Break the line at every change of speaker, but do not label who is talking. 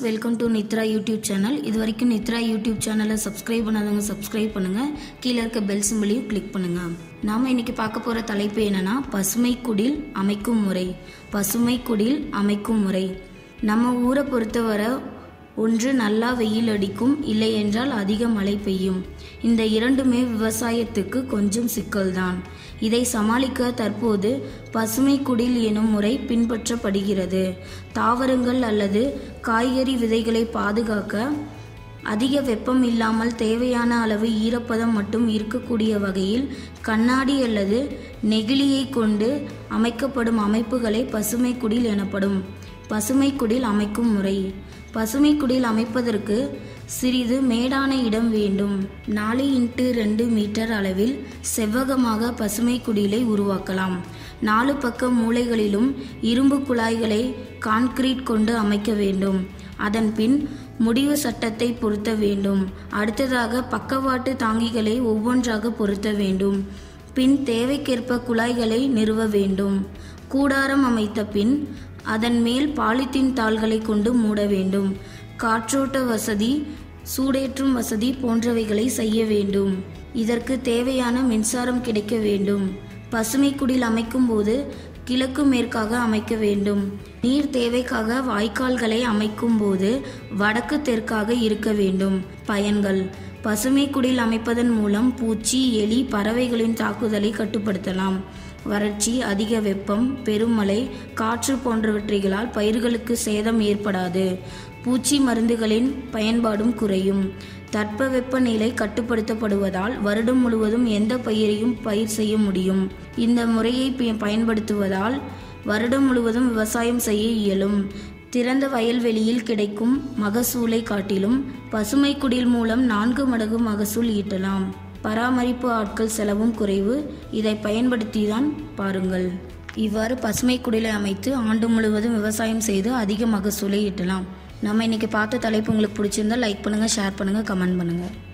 welcome to Nithra YouTube channel இது வரைக்கும் Nithra YouTube சேனலை சப்ஸ்கிரைப் பண்ணாதவங்க சப்ஸ்கிரைப் பண்ணுங்கள் கீழே இருக்க பெல் சிம்பிளையும் கிளிக் பண்ணுங்கள் நாம் இன்னைக்கு பார்க்க போகிற தலைப்பு என்னன்னா பசுமை குடில் அமைக்கும் முறை பசுமை குடில் அமைக்கும் முறை நம்ம ஊரை பொறுத்தவரை ஒன்று நல்லா வெயில் அடிக்கும் இல்லை என்றால் அதிக மழை பெய்யும் இந்த இரண்டுமே விவசாயத்துக்கு கொஞ்சம் சிக்கல்தான் இதை சமாளிக்க தற்போது பசுமை குடில் எனும் முறை பின்பற்றப்படுகிறது தாவரங்கள் அல்லது காய்கறி விதைகளை பாதுகாக்க அதிக வெப்பம் இல்லாமல் தேவையான அளவு ஈரப்பதம் மட்டும் இருக்கக்கூடிய வகையில் கண்ணாடி அல்லது நெகிழியை கொண்டு அமைக்கப்படும் அமைப்புகளை பசுமை குடில் எனப்படும் பசுமை குடில் அமைக்கும் முறை பசுமை குடில் அமைப்பதற்கு சிறிது மேடான இடம் வேண்டும் நாலு இன்ட்டு ரெண்டு மீட்டர் அளவில் செவ்வகமாக பசுமை குடிலை உருவாக்கலாம் நாலு பக்க மூலைகளிலும் இரும்பு குழாய்களை கான்கிரீட் கொண்டு அமைக்க வேண்டும் அதன் பின் முடிவு சட்டத்தை பொருத்த வேண்டும் அடுத்ததாக பக்கவாட்டு தாங்கிகளை ஒவ்வொன்றாக பொருத்த வேண்டும் பின் தேவைக்கேற்ப குழாய்களை நிறுவ வேண்டும் கூடாரம் அமைத்த பின் அதன் மேல் பாலித்தீன் தாள்களை கொண்டு மூட வேண்டும் காற்றோட்ட வசதி சூடேற்றும் வசதி போன்றவைகளை செய்ய வேண்டும் இதற்கு தேவையான மின்சாரம் கிடைக்க வேண்டும் பசுமை குடில் அமைக்கும் போது கிழக்கு மேற்காக அமைக்க வேண்டும் நீர் தேவைக்காக வாய்க்கால்களை அமைக்கும் போது வடக்கு தெற்காக இருக்க வேண்டும் பயன்கள் பசுமை குடில் அமைப்பதன் மூலம் பூச்சி எலி பறவைகளின் தாக்குதலை கட்டுப்படுத்தலாம் வறட்சி அதிக வெப்பம் பெருமழை காற்று போன்றவற்றைகளால் பயிர்களுக்கு சேதம் ஏற்படாது பூச்சி மருந்துகளின் பயன்பாடும் குறையும் தட்பவெப்பநிலை கட்டுப்படுத்தப்படுவதால் வருடம் முழுவதும் எந்த பயிரையும் பயிர் செய்ய முடியும் இந்த முறையை பி- பயன்படுத்துவதால் வருடம் முழுவதும் விவசாயம் செய்ய இயலும் திறந்த வயல்வெளியில் கிடைக்கும் மகசூலை காட்டிலும் பசுமை குடில் மூலம் நான்கு மடங்கு மகசூல் ஈட்டலாம் பராமரிப்பு ஆட்கள் செலவும் குறைவு இதை பயன்படுத்திதான் பாருங்கள் இவ்வாறு பசுமை குடிலை அமைத்து ஆண்டு முழுவதும் விவசாயம் செய்து அதிக மகசூலை ஈட்டலாம் நம்ம இன்னைக்கு பார்த்த தலைப்பு உங்களுக்கு பிடிச்சிருந்தா லைக் பண்ணுங்கள் ஷேர் பண்ணுங்கள் கமெண்ட் பண்ணுங்கள்